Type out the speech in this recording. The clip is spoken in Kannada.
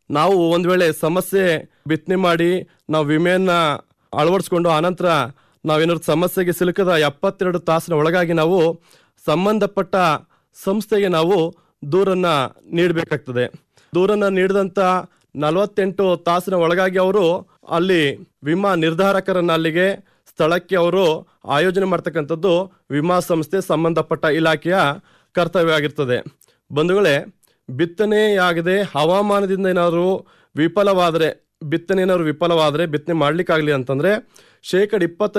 ನಾವು ಒಂದು ವೇಳೆ ಸಮಸ್ಯೆ ಬಿತ್ತನೆ ಮಾಡಿ ನಾವು ವಿಮೆಯನ್ನ ಅಳವಡಿಸ್ಕೊಂಡು ಆನಂತರ ನಾವೇನಾದ್ರು ಸಮಸ್ಯೆಗೆ ಸಿಲುಕದ ಎಪ್ಪತ್ತೆರಡು ತಾಸಿನ ಒಳಗಾಗಿ ನಾವು ಸಂಬಂಧಪಟ್ಟ ಸಂಸ್ಥೆಗೆ ನಾವು ದೂರನ್ನ ನೀಡಬೇಕಾಗ್ತದೆ ದೂರನ್ನ ನೀಡಿದಂಥ ನಲವತ್ತೆಂಟು ತಾಸಿನ ಒಳಗಾಗಿ ಅವರು ಅಲ್ಲಿ ವಿಮಾ ನಿರ್ಧಾರಕರನ್ನ ಅಲ್ಲಿಗೆ ಸ್ಥಳಕ್ಕೆ ಅವರು ಆಯೋಜನೆ ಮಾಡ್ತಕ್ಕಂಥದ್ದು ವಿಮಾ ಸಂಸ್ಥೆ ಸಂಬಂಧಪಟ್ಟ ಇಲಾಖೆಯ ಕರ್ತವ್ಯ ಆಗಿರ್ತದೆ ಬಂಧುಗಳೇ ಬಿತ್ತನೆಯಾಗದೆ ಹವಾಮಾನದಿಂದ ಏನಾದರೂ ವಿಫಲವಾದರೆ ಬಿತ್ತನೆ ಏನಾದ್ರು ವಿಫಲವಾದರೆ ಬಿತ್ತನೆ ಮಾಡ್ಲಿಕ್ಕಾಗಲಿ ಅಂತಂದ್ರೆ ಶೇಕಡ ಇಪ್ಪತ್ತ